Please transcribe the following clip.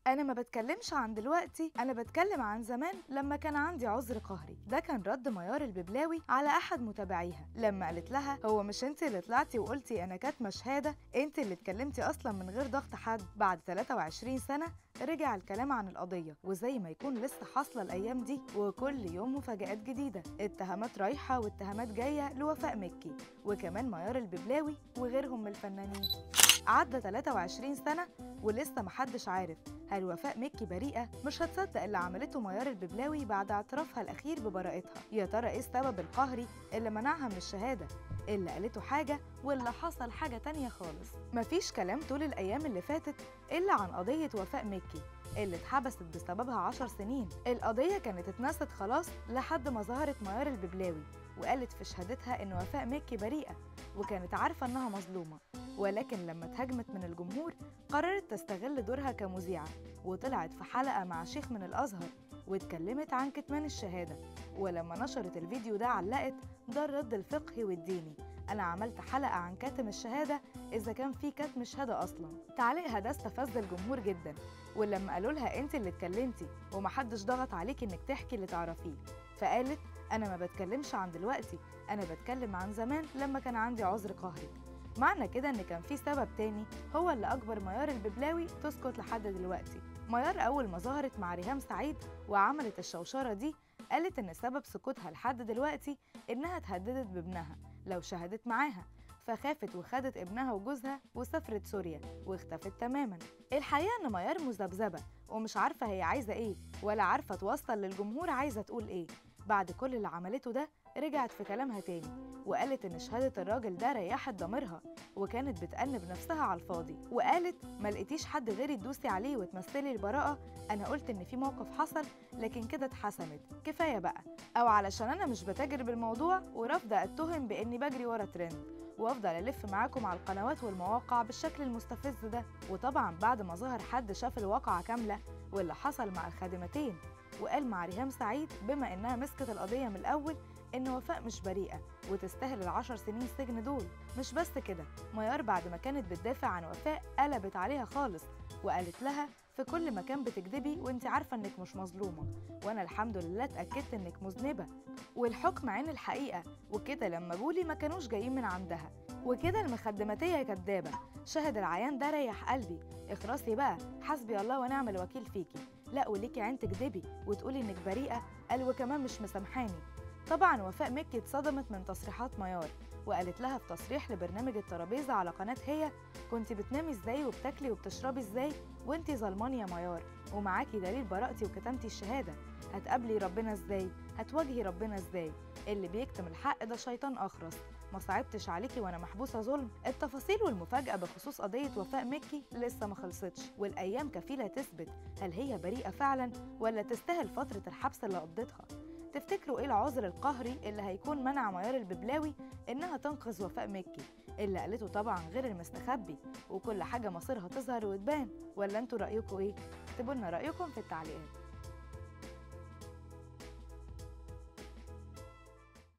أنا ما بتكلمش عن دلوقتي أنا بتكلم عن زمان لما كان عندي عذر قهري ده كان رد ميار الببلاوي على أحد متابعيها لما قالت لها هو مش أنت اللي طلعتي وقلتي أنا كاتمة شهادة أنت اللي اتكلمتي أصلا من غير ضغط حد بعد 23 سنة رجع الكلام عن القضية وزي ما يكون لسه حاصلة الأيام دي وكل يوم مفاجآت جديدة اتهامات رايحة واتهامات جاية لوفاء مكي وكمان ميار الببلاوي وغيرهم من الفنانين عدى 23 سنة ولسه محدش عارف هل وفاء مكي بريئة؟ مش هتصدق اللي عملته ميار الببلاوي بعد اعترافها الأخير ببراءتها يا ترى إيه السبب القهري اللي منعها من الشهادة؟ اللي قالته حاجة واللي حصل حاجة تانية خالص مفيش كلام طول الأيام اللي فاتت إلا عن قضية وفاء مكي اللي اتحبست بسببها عشر سنين القضية كانت اتنست خلاص لحد ما ظهرت ميار الببلاوي وقالت في شهادتها إن وفاء مكي بريئة وكانت عارفة إنها مظلومة ولكن لما اتهاجمت من الجمهور قررت تستغل دورها كمذيعة وطلعت في حلقة مع شيخ من الأزهر واتكلمت عن كتمان الشهادة ولما نشرت الفيديو ده علقت ده الرد الفقهي والديني أنا عملت حلقة عن كاتم الشهادة إذا كان في كتم شهادة أصلا تعليقها ده استفز الجمهور جدا ولما قالوا لها أنت اللي اتكلمتي ومحدش ضغط عليكي إنك تحكي اللي تعرفيه فقالت أنا ما بتكلمش عن دلوقتي أنا بتكلم عن زمان لما كان عندي عذر قهري معنى كده ان كان في سبب تاني هو اللي اجبر ميار الببلاوي تسكت لحد دلوقتي ميار اول ما ظهرت مع ريهام سعيد وعملت الشوشره دي قالت ان سبب سكوتها لحد دلوقتي انها اتهددت بابنها لو شهدت معاها فخافت وخدت ابنها وجوزها وسافرت سوريا واختفت تماما الحقيقه ان ميار مذبذبه ومش عارفه هي عايزه ايه ولا عارفه توصل للجمهور عايزه تقول ايه بعد كل اللي عملته ده رجعت في كلامها تاني وقالت إن شهادة الراجل ده ريحت ضميرها وكانت بتأنب نفسها على الفاضي وقالت ما لقيتيش حد غيري تدوسي عليه وتمثلي البراءة أنا قلت إن في موقف حصل لكن كده اتحسمت كفاية بقى أو علشان أنا مش بتاجر بالموضوع ورافضة أتهم بإني بجري ورا ترند وافضل الف معاكم على القنوات والمواقع بالشكل المستفز ده وطبعا بعد ما ظهر حد شاف الواقعة كاملة واللي حصل مع الخادمتين وقال مع ريهام سعيد بما انها مسكت القضية من الاول ان وفاء مش بريئة وتستاهل العشر سنين سجن دول مش بس كده ميار بعد ما كانت بتدافع عن وفاء قلبت عليها خالص وقالت لها في كل مكان بتكذبي وانت عارفة انك مش مظلومة وانا الحمد لله اتأكدت انك مذنبة والحكم عين الحقيقة وكده لما جولي ما كانوش جايين من عندها وكده المخدماتية كدابة شاهد العيان ده ريح قلبي اخرسي بقى حسبي الله ونعم الوكيل فيكي لا وليكي عين تكذبي وتقولي انك بريئة قال وكمان مش مسامحاني طبعا وفاء مكي اتصدمت من تصريحات ميار وقالت لها في تصريح لبرنامج الترابيزة على قناة هي كنت بتنامي ازاي وبتاكلي وبتشربي ازاي وانتي ظلماني يا ميار ومعاكي دليل براءتي وكتمتي الشهادة هتقابلي ربنا ازاي هتواجهي ربنا ازاي اللي بيكتم الحق ده شيطان اخرس ما صعبتش عليكي وانا محبوسه ظلم التفاصيل والمفاجاه بخصوص قضيه وفاء مكي لسه ما خلصتش والايام كفيله تثبت هل هي بريئه فعلا ولا تستاهل فتره الحبس اللي قضتها تفتكروا ايه العذر القهري اللي هيكون منع ميار الببلاوي انها تنقذ وفاء مكي اللي قالته طبعا غير المستخبي وكل حاجه مصيرها تظهر وتبان ولا انتوا رايكم ايه اكتبوا لنا رايكم في التعليقات